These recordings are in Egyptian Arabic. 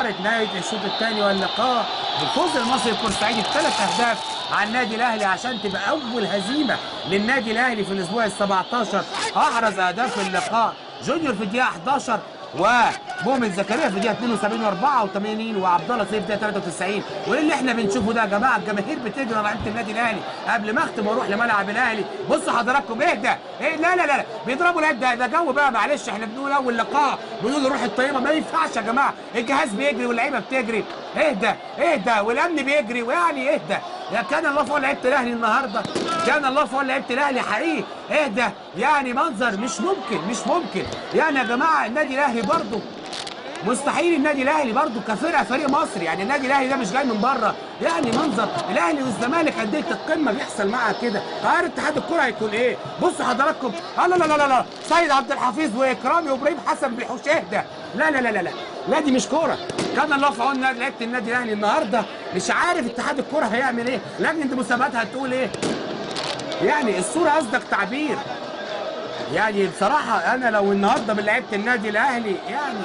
نهايه الشوط الثاني واللقاء بفوز المصري البورسعيدي بثلاث اهداف على النادي الاهلي عشان تبقى اول هزيمه للنادي الاهلي في الاسبوع ال 17 احرز اهداف اللقاء جونيور في الدقيقه 11 ومؤمن زكريا في الدقيقه 72 و84 وعبد الله سيف في الدقيقه 93 وايه اللي احنا بنشوفه ده يا جماعه الجماهير بتجري لعيبه النادي الاهلي قبل ما اختم واروح لملعب الاهلي بصوا حضراتكم ايه ده؟ ايه لا لا لا, لا. بيضربوا العيب ده ده جو بقى معلش احنا بنقول اول لقاء بنقول الروح الطيبه ما ينفعش يا جماعه الجهاز بيجري واللعيبه بتجري ايه ده؟ ايه ده؟ والامن بيجري ويعني ايه ده؟ يا كان الله فوق لعيبه الاهلي النهارده كان الله فوق لعيبه الاهلي حقيقي ايه ده؟ يعني منظر مش ممكن مش ممكن يعني يا جماعه النادي الاهلي برضه مستحيل النادي الاهلي برضه كفرقه فريق مصري يعني النادي الاهلي ده مش جاي من بره يعني منظر الاهلي والزمالك انديه القمه بيحصل معاها كده قرار اتحاد الكره هيكون ايه بصوا حضراتكم لا لا لا لا لا سيد عبد الحفيظ واكرامي وابراهيم حسن بيحوش اهدى لا لا لا لا لا لا دي مش كوره كان الله في عون لعيبه النادي الاهلي النهارده مش عارف اتحاد الكره هيعمل ايه لجنه المسابقات هتقول ايه يعني الصوره قصدك تعبير يعني بصراحه انا لو النهارده من لعيبه النادي الاهلي يعني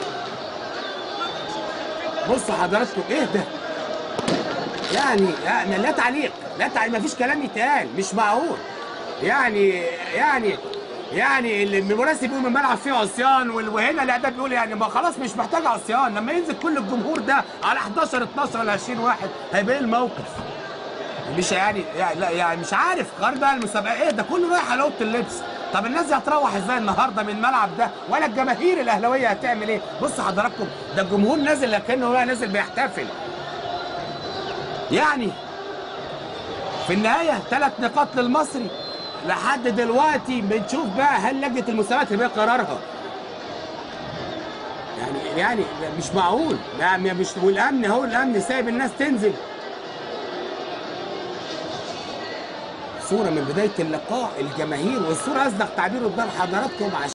بصوا حضراتكم ايه ده؟ يعني يعني لا تعليق لا تعليق مفيش كلام يتقال مش معقول يعني يعني يعني المناسب يقول من ملعب فيه عصيان وهنا الاعداد بيقول يعني ما خلاص مش محتاج عصيان لما ينزل كل الجمهور ده على 11 12 ولا 20 واحد هيبقى ايه الموقف؟ مش يعني, يعني لا يعني مش عارف قرار بقى المسابقه ايه ده كله رايح على اوضه اللبس طب الناس دي هتروح ازاي النهارده من الملعب ده ولا الجماهير الاهلاويه هتعمل ايه بصوا حضراتكم ده الجمهور نازل لكنه هو نازل بيحتفل يعني في النهايه ثلاث نقاط للمصري لحد دلوقتي بنشوف بقى هل لجنه المسابقات اللي قرارها يعني يعني مش معقول يعني مش والامن هو الامن سايب الناس تنزل صوره من بدايه اللقاء الجماهير والصوره اصدق تعبير قدام حضراتكم عشان